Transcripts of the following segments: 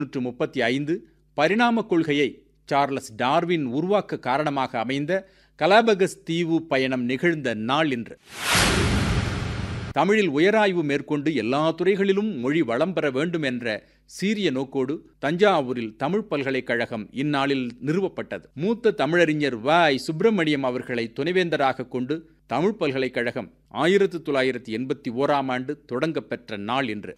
நூற்று முப்பத்தி ஐந்து பரிணாமக் கொள்கையை சார்லஸ் டார்வின் உருவாக்க காரணமாக அமைந்த கலாபகஸ் தீவு பயணம் நிகழ்ந்த நாள் இன்று தமிழில் உயராய்வு மேற்கொண்டு எல்லா துறைகளிலும் மொழி வளம் பெற வேண்டும் என்ற சீரிய நோக்கோடு தஞ்சாவூரில் தமிழ் பல்கலைக்கழகம் இந்நாளில் நிறுவப்பட்டது மூத்த தமிழறிஞர் வ ஐ சுப்பிரமணியம் அவர்களை துணைவேந்தராக கொண்டு தமிழ் பல்கலைக்கழகம் ஆயிரத்து தொள்ளாயிரத்தி எண்பத்தி ஓராம் ஆண்டு தொடங்கப்பெற்ற நாள் இன்று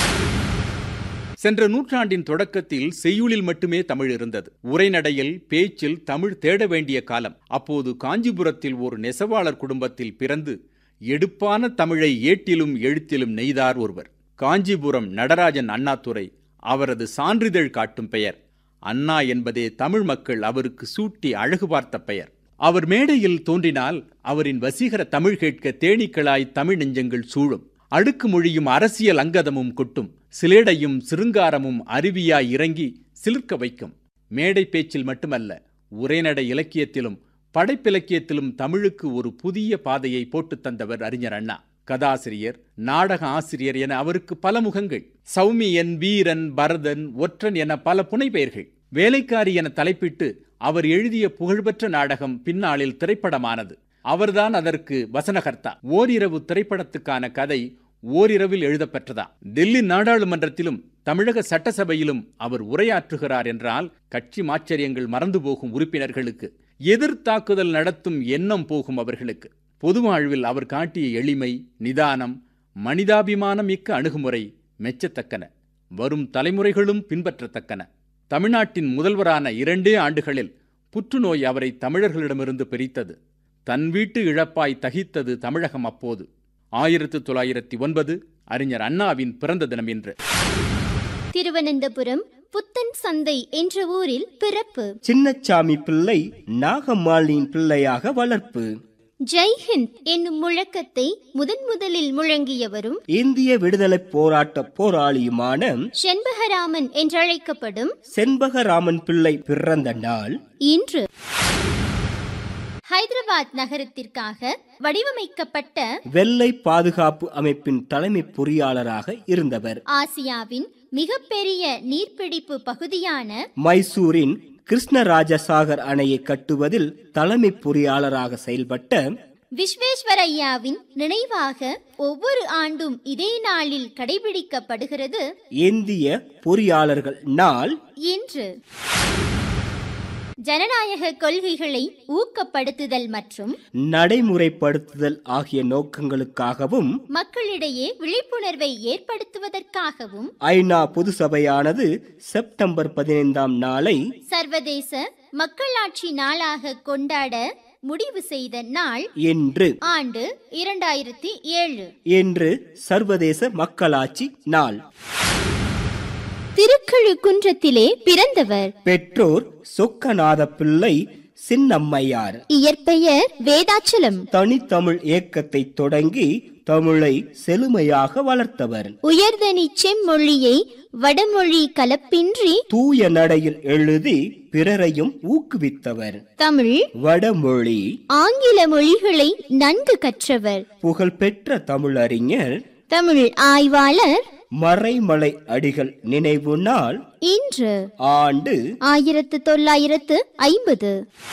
சென்ற நூற்றாண்டின் தொடக்கத்தில் செய்யுளில் மட்டுமே தமிழ் இருந்தது உரைநடையில் பேச்சில் தமிழ் தேட வேண்டிய காலம் அப்போது காஞ்சிபுரத்தில் ஒரு நெசவாளர் குடும்பத்தில் பிறந்து எடுப்பான தமிழை ஏட்டிலும் எழுத்திலும் நெய்தார் ஒருவர் காஞ்சிபுரம் நடராஜன் அண்ணாதுரை அவரது சான்றிதழ் காட்டும் பெயர் அண்ணா என்பதே தமிழ் மக்கள் அவருக்கு சூட்டி அழகு பார்த்த பெயர் அவர் மேடையில் தோன்றினால் அவரின் வசீகர தமிழ் கேட்க தேனீக்களாய் தமிழ் நெஞ்சங்கள் சூழும் அடுக்கு மொழியும் அரசியல் அங்கதமும் கொட்டும் சிலேடையும் சிருங்காரமும் அருவியாய் இறங்கி சிலிர்க்க வைக்கும் மேடை பேச்சில் மட்டுமல்ல உரைநடை இலக்கியத்திலும் படைப்பிலக்கியத்திலும் தமிழுக்கு ஒரு புதிய பாதையை போட்டு தந்தவர் அறிஞர் அண்ணா கதாசிரியர் நாடக ஆசிரியர் என அவருக்கு பல முகங்கள் சௌமியன் வீரன் பரதன் ஒற்றன் என பல புனைப்பெயர்கள் வேலைக்காரி என தலைப்பிட்டு அவர் எழுதிய புகழ்பெற்ற நாடகம் பின்னாளில் திரைப்படமானது அவர்தான் அதற்கு வசனகர்த்தா ஓரிரவு திரைப்படத்துக்கான கதை ஓரிரவில் எழுதப்பெற்றதா டெல்லி நாடாளுமன்றத்திலும் தமிழக சட்டசபையிலும் அவர் உரையாற்றுகிறார் என்றால் கட்சி மாச்சரியங்கள் மறந்து போகும் உறுப்பினர்களுக்கு எதிர்த்தாக்குதல் நடத்தும் எண்ணம் போகும் அவர்களுக்கு பொது வாழ்வில் அவர் காட்டிய எளிமை நிதானம் மனிதாபிமானம் மிக்க அணுகுமுறை மெச்சத்தக்கன வரும் தலைமுறைகளும் பின்பற்றத்தக்கன தமிழ்நாட்டின் முதல்வரான இரண்டே ஆண்டுகளில் புற்றுநோய் அவரை தமிழர்களிடமிருந்து பிரித்தது தன் வீட்டு இழப்பாய் தகித்தது தமிழகம் அப்போது ஆயிரத்து தொள்ளாயிரத்தி ஒன்பது அறிஞர் அண்ணாவின் பிறந்த தினம் இன்று திருவனந்தபுரம் புத்தன் சந்தை என்ற ஊரில் பிறப்பு சின்னச்சாமி பிள்ளை நாகம்மாளின் பிள்ளையாக வளர்ப்பு ஜெய்ஹிந்த் என்னும் முழக்கத்தை முதன் முதலில் முழங்கியவரும் இந்திய விடுதலை போராட்ட போராளியுமான செண்பகராமன் என்றழைக்கப்படும் செண்பகராமன் பிள்ளை பிறந்த நாள் இன்று ஹைதராபாத் நகரத்திற்காக வடிவமைக்கப்பட்ட வெள்ளை பாதுகாப்பு அமைப்பின் தலைமை பொறியாளராக இருந்தவர் ஆசியாவின் மிகப்பெரிய நீர்பிடிப்பு பகுதியான மைசூரின் கிருஷ்ணராஜசாகர் அணையை கட்டுவதில் தலைமை பொறியாளராக செயல்பட்ட விஸ்வேஸ்வரையாவின் நினைவாக ஒவ்வொரு ஆண்டும் இதே நாளில் கடைபிடிக்கப்படுகிறது இந்திய பொறியாளர்கள் நாள் இன்று ஜனநாயக கொள்கைகளை ஊக்கப்படுத்துதல் மற்றும் நடைமுறைப்படுத்துதல் ஆகிய நோக்கங்களுக்காகவும் மக்களிடையே விழிப்புணர்வை ஏற்படுத்துவதற்காகவும் ஐநா பொது சபையானது செப்டம்பர் பதினைந்தாம் நாளை சர்வதேச மக்களாட்சி நாளாக கொண்டாட முடிவு செய்த நாள் என்று ஆண்டு இரண்டாயிரத்தி ஏழு என்று சர்வதேச மக்களாட்சி நாள் திருக்கழு குன்றத்திலே பிறந்தவர் பெற்றோர் சொக்கநாத பிள்ளை சின்னம்மையார் இயற்பெயர் வேதாச்சலம் தனித்தமிழ் இயக்கத்தை தொடங்கி தமிழை செழுமையாக வளர்த்தவர் உயர்தனி செம்மொழியை வடமொழி கலப்பின்றி தூய நடையில் எழுதி பிறரையும் ஊக்குவித்தவர் தமிழ் வடமொழி ஆங்கில மொழிகளை நன்கு கற்றவர் புகழ்பெற்ற தமிழறிஞர் தமிழ் ஆய்வாளர் மறைமலை அடிகள் நினைவு நாள் இன்று ஆண்டு ஆயிரத்து தொள்ளாயிரத்து ஐம்பது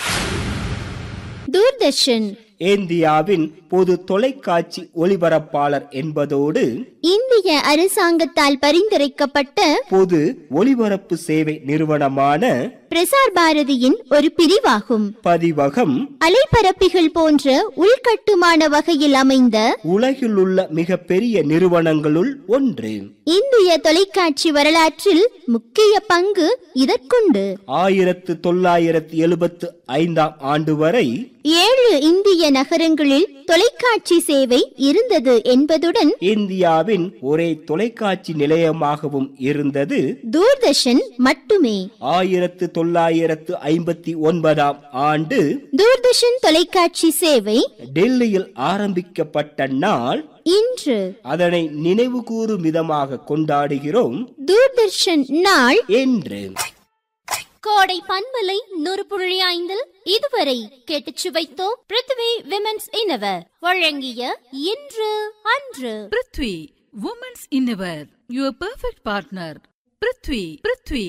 தூர்தர்ஷன் இந்தியாவின் பொது தொலைக்காட்சி ஒளிபரப்பாளர் என்பதோடு இந்திய அரசாங்கத்தால் பரிந்துரைக்கப்பட்ட பொது ஒளிபரப்பு சேவை நிறுவனமான பிரசார் பாரதியின் ஒரு பிரிவாகும் பதிவகம் அலைபரப்பிகள் போன்ற உள்கட்டுமான வகையில் அமைந்த உலகில் உள்ள மிகப்பெரிய நிறுவனங்களுள் ஒன்று இந்திய தொலைக்காட்சி வரலாற்றில் முக்கிய பங்கு இதற்குண்டு ஆயிரத்து தொள்ளாயிரத்து எழுபத்து ஐந்தாம் ஆண்டு வரை ஏழு இந்திய நகரங்களில் தொலைக்காட்சி சேவை இருந்தது என்பதுடன் இந்தியாவின் ஒரே தொலைக்காட்சி நிலையமாகவும் இருந்தது தூர்தர்ஷன் மட்டுமே ஆயிரத்து தொள்ளாயிரத்து ஐம்பத்தி ஒன்பதாம் ஆண்டு தூர்தர்ஷன் தொலைக்காட்சி சேவை டெல்லியில் ஆரம்பிக்கப்பட்ட நாள் இன்று அதனை நினைவு கூறும் விதமாக கொண்டாடுகிறோம் தூர்தர்ஷன் நாள் என்று கோடை பண்பலை நூறு புள்ளி ஐந்தில் இதுவரை கேட்டுச் சுவைத்தோம் பிருத்வி விமென்ஸ் இனவர் வழங்கிய இன்று அன்று prithvi women's innerwear your perfect partner prithvi prithvi